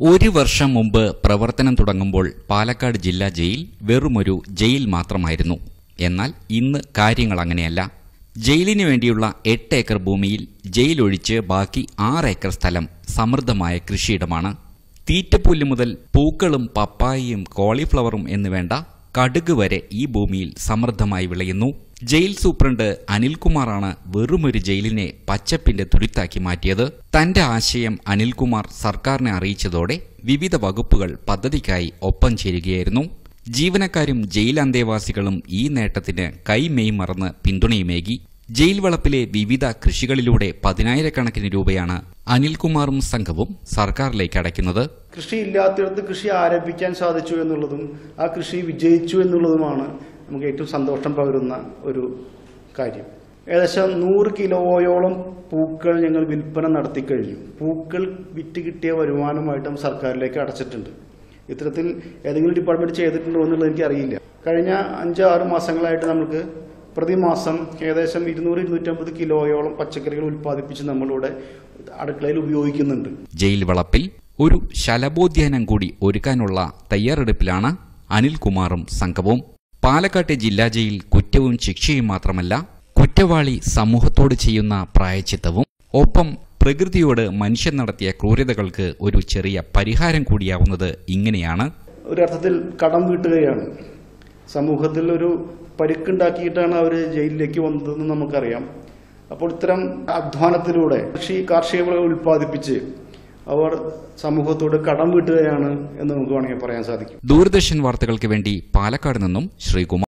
ഒരു വർഷം മുമ്പ് പ്രവർത്തനം തുടങ്ങുമ്പോൾ പാലക്കാട് ജില്ലാ ജയിൽ വെറുമൊരു ജയിൽ മാത്രമായിരുന്നു എന്നാൽ ഇന്ന് കാര്യങ്ങൾ അങ്ങനെയല്ല ജയിലിന് വേണ്ടിയുള്ള എട്ട് ഏക്കർ ഭൂമിയിൽ ജയിൽ ഒഴിച്ച് ബാക്കി ആറ് ഏക്കർ സ്ഥലം സമൃദ്ധമായ കൃഷിയിടമാണ് തീറ്റപ്പുല്ല് മുതൽ പൂക്കളും പപ്പായയും കോളിഫ്ലവറും എന്നുവേണ്ട കടുക് വരെ ഈ ഭൂമിയിൽ സമൃദ്ധമായി വിളയുന്നു ജയിൽ സൂപ്രണ്ട് അനിൽകുമാറാണ് വെറുമൊരു ജയിലിനെ പച്ചപ്പിന്റെ തുരുത്താക്കി മാറ്റിയത് തന്റെ ആശയം അനിൽകുമാർ സർക്കാരിനെ അറിയിച്ചതോടെ വിവിധ വകുപ്പുകൾ പദ്ധതിക്കായി ഒപ്പം ചേരുകയായിരുന്നു ജീവനക്കാരും ജയിൽ അന്തേവാസികളും ഈ നേട്ടത്തിന് കൈമെയ് മറന്ന് പിന്തുണയുമേകി ജയിൽ വളപ്പിലെ വിവിധ കൃഷികളിലൂടെ പതിനായിരക്കണക്കിന് രൂപയാണ് അനിൽകുമാറും സംഘവും സർക്കാരിലേക്ക് അടയ്ക്കുന്നത് കൃഷി ഇല്ലാത്തിടത്ത് കൃഷി ആരംഭിക്കാൻ സാധിച്ചു എന്നുള്ളതും ആ കൃഷി വിജയിച്ചു എന്നുള്ളതുമാണ് നമുക്ക് ഏറ്റവും സന്തോഷം പകരുന്ന ഒരു കാര്യം ഏകദേശം നൂറ് കിലോയോളം പൂക്കൾ ഞങ്ങൾ വിൽപ്പന നടത്തി കഴിഞ്ഞു പൂക്കൾ വിറ്റ് കിട്ടിയ വരുമാനമായിട്ട് നമ്മൾ സർക്കാരിലേക്ക് അടച്ചിട്ടുണ്ട് ഇത്തരത്തിൽ ഏതെങ്കിലും ഡിപ്പാർട്ട്മെന്റ് ചെയ്തിട്ടുണ്ടോ എന്നുള്ളത് എനിക്ക് അറിയില്ല കഴിഞ്ഞ അഞ്ച് ആറ് മാസങ്ങളായിട്ട് നമുക്ക് പ്രതിമാസം ഏകദേശം ഇരുന്നൂറ് ഇരുന്നൂറ്റമ്പത് കിലോയോളം പച്ചക്കറികൾ ഉൽപ്പാദിപ്പിച്ച് നമ്മളിവിടെ അടുക്കളയിൽ ഉപയോഗിക്കുന്നുണ്ട് ജയിൽ വളപ്പിൽ ഒരു ശലഭോദ്യാനം കൂടി ഒരുക്കാനുള്ള തയ്യാറെടുപ്പിലാണ് അനിൽകുമാറും സംഘവും പാലക്കാട്ടെ ജില്ലാ ജയിൽ കുറ്റവും ശിക്ഷയും മാത്രമല്ല കുറ്റവാളി സമൂഹത്തോട് ചെയ്യുന്ന പ്രായച്ചിത്തവും ഒപ്പം പ്രകൃതിയോട് മനുഷ്യൻ നടത്തിയ ക്രൂരതകൾക്ക് ഒരു ചെറിയ പരിഹാരം കൂടിയാവുന്നത് ഇങ്ങനെയാണ് ഒരർത്ഥത്തിൽ കടം വീട്ടുകയാണ് സമൂഹത്തിൽ ഒരു പരിക്കുണ്ടാക്കിയിട്ടാണ് അവർ ജയിലിലേക്ക് വന്നതെന്ന് നമുക്കറിയാം അപ്പോൾ ഇത്തരം അധ്വാനത്തിലൂടെ കൃഷി കാർഷിക വിളകൾ ഉൽപ്പാദിപ്പിച്ച് അവർ സമൂഹത്തോട് കടം വീട്ടുകയാണ് എന്ന് നമുക്ക് വേണമെങ്കിൽ പറയാൻ സാധിക്കും ദൂരദർശൻ വാർത്തകൾക്ക് വേണ്ടി പാലക്കാട് നിന്നും ശ്രീകുമാർ